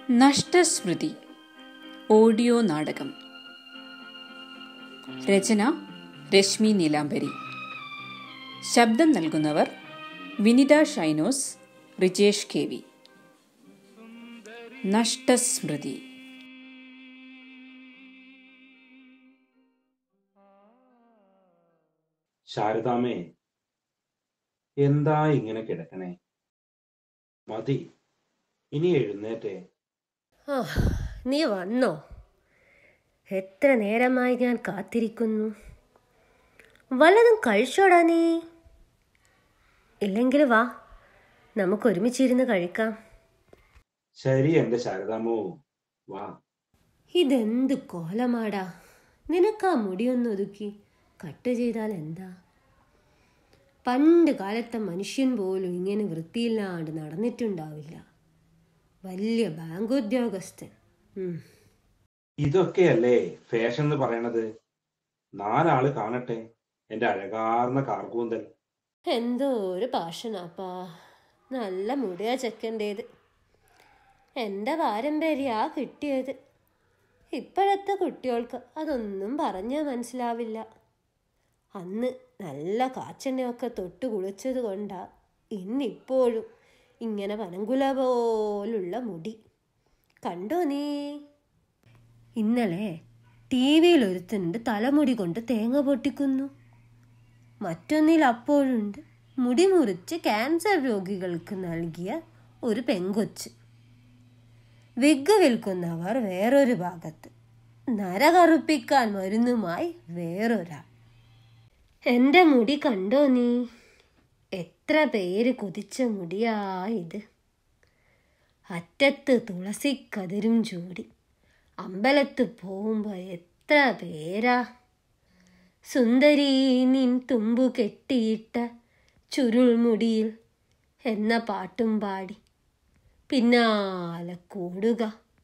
നഷ്ടസ്മൃതി audio നാടകം രചന രശ്മി നീലാംബരി ശബ്ദം നൽകുന്നവർ വിനിത ഷൈനോസ് റിജേഷ് കെ വി നഷ്ടസ്മൃതി ശാരദാമേ എന്താ ഇങ്ങനെ കിടക്കണേ മതി ഇനി എഴുന്നേറ്റേ ആ നീ വന്നോ എത്ര നേരമായി ഞാൻ കാത്തിരിക്കുന്നു വല്ലതും കഴിച്ചോടാ നീ ഇല്ലെങ്കിൽ വാ നമുക്ക് ഒരുമിച്ചിരുന്ന് കഴിക്കാം ശരി എന്റെ ശാരദാമോ വാ ഇതെന്ത് കോലമാടാ നിനക്കാ മുടിയൊന്ന് ഒതുക്കി കട്ട് ചെയ്താൽ എന്താ പണ്ട് കാലത്തെ മനുഷ്യൻ പോലും ഇങ്ങനെ വൃത്തിയില്ലാണ്ട് നടന്നിട്ടുണ്ടാവില്ല വലിയ ബാങ്ക് ഉദ്യോഗസ്ഥൻ ഉം. ഇതൊക്കെയല്ലേ ഫാഷൻ എന്ന് പറയണത് നാലാള് കാണട്ടെ എന്റെ അഴകാർന്ന കാർകൂന്തൽ എന്തോ ഒരു പാഷനാപ്പാ നല്ല മുടിയാ ചെക്കൻ്റേത് എൻ്റെ പാരമ്പര്യാ കിട്ടിയത് ഇപ്പോഴത്തെ കുട്ടികൾക്ക് അതൊന്നും പറഞ്ഞാൽ മനസ്സിലാവില്ല അന്ന് നല്ല കാച്ചെണ്ണയൊക്കെ തൊട്ട് കുളിച്ചത് കൊണ്ടാ ഇന്നിപ്പോഴും ഇങ്ങനെ പനങ്കുല പോലുള്ള മുടി കണ്ടോ നീ ഇന്നലെ ടി വിയിൽ ഒരുത്തുണ്ട് തലമുടി കൊണ്ട് തേങ്ങ പൊട്ടിക്കുന്നു മറ്റൊന്നിൽ അപ്പോഴുണ്ട് മുടി മുറിച്ച് ക്യാൻസർ രോഗികൾക്ക് നൽകിയ ഒരു പെങ്കൊച്ച് വിഗ് വിൽക്കുന്നവർ വേറൊരു ഭാഗത്ത് നരകറുപ്പിക്കാൻ മരുന്നുമായി വേറൊരാൾ എൻ്റെ മുടി കണ്ടോ നീ എത്ര പേര് കൊതിച്ച മുടിയാ ഇത് അറ്റത്ത് തുളസിക്കതിരും ചൂടി അമ്പലത്ത് പോകുമ്പോ എത്ര പേരാ സുന്ദരി നിൻ തുമ്പു കെട്ടിയിട്ട ചുരുൾമുടിയിൽ എന്ന പാട്ടും പാടി പിന്നാലെ കൂടുക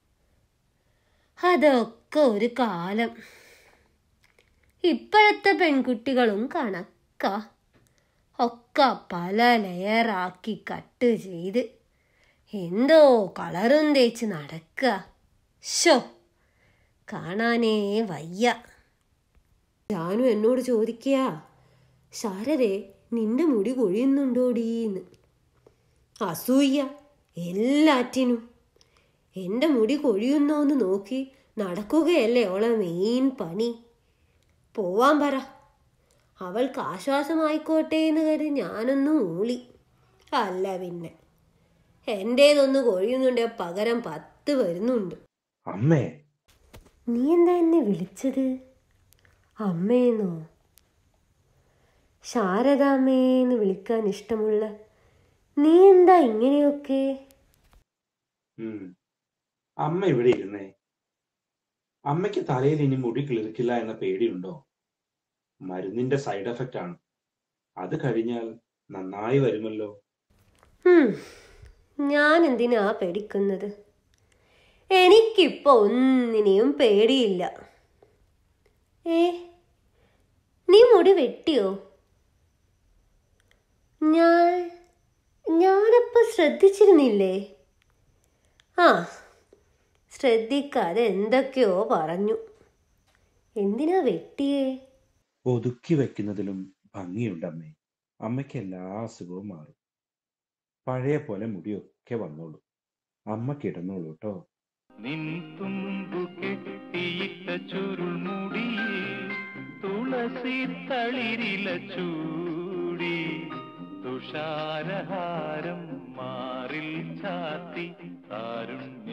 അതൊക്കെ ഒരു കാലം ഇപ്പോഴത്തെ പെൺകുട്ടികളും കണക്ക ഒക്കെ പല ലെയറാക്കി കട്ട് ചെയ്ത് എന്തോ കളറും തേച്ച് നടക്കുക ഷോ കാണാനേ വയ്യ ജാനു എന്നോട് ചോദിക്കുക ശാരദേ നിന്റെ മുടി കൊഴിയുന്നുണ്ടോടീന്ന് അസൂയ എല്ലാറ്റിനും എൻ്റെ മുടി കൊഴിയുന്നോന്ന് നോക്കി നടക്കുകയല്ലേ ഓളെ മെയിൻ പണി പോവാൻ പറ അവൾക്ക് ആശ്വാസമായിക്കോട്ടെ എന്ന് കരുതി ഞാനൊന്ന് മൂളി അല്ല പിന്നെ എൻ്റേതൊന്ന് കൊഴിയുന്നുണ്ട് പകരം പത്ത് വരുന്നുണ്ട് അമ്മേ നീ എന്താ എന്നെ വിളിച്ചത് അമ്മേന്നോ ശാരദാമ്മേന്ന് വിളിക്കാൻ ഇഷ്ടമുള്ള നീ എന്താ ഇങ്ങനെയൊക്കെ ഉം അമ്മ ഇവിടെ ഇരുന്നേ അമ്മയ്ക്ക് തലയിൽ ഇനി മുടി കിളിർക്കില്ല എന്ന പേടിയുണ്ടോ മരുന്നിന്റെ സൈഡ് എഫക്റ്റ് ആണ് അത് കഴിഞ്ഞാൽ നന്നായി വരുമല്ലോ ഉം, ഞാൻ എന്തിനാ പേടിക്കുന്നത് എനിക്കിപ്പോ ഒന്നിനെയും പേടിയില്ല ഏ നീ മുടി വെട്ടിയോ ഞാൻ ഞാനപ്പോ ശ്രദ്ധിച്ചിരുന്നില്ലേ ആ ശ്രദ്ധിക്കാതെ എന്തൊക്കെയോ പറഞ്ഞു എന്തിനാ വെട്ടിയേ ഒതുക്കി വെക്കുന്നതിലും ഭംഗിയുണ്ട് അമ്മേ അമ്മയ്ക്ക് എല്ലാ അസുഖവും മാറും പഴയ പോലെ മുടിയൊക്കെ വന്നോളൂ അമ്മ കിടന്നോളൂ കേട്ടോ നിൻ തുമ്പു കെട്ടിയിട്ട ചുരുൾമുടിയെ തുളസി തളിരില ചൂടി തുഷാരഹാരം മാറിൽ ചാത്തി താരുണ്യ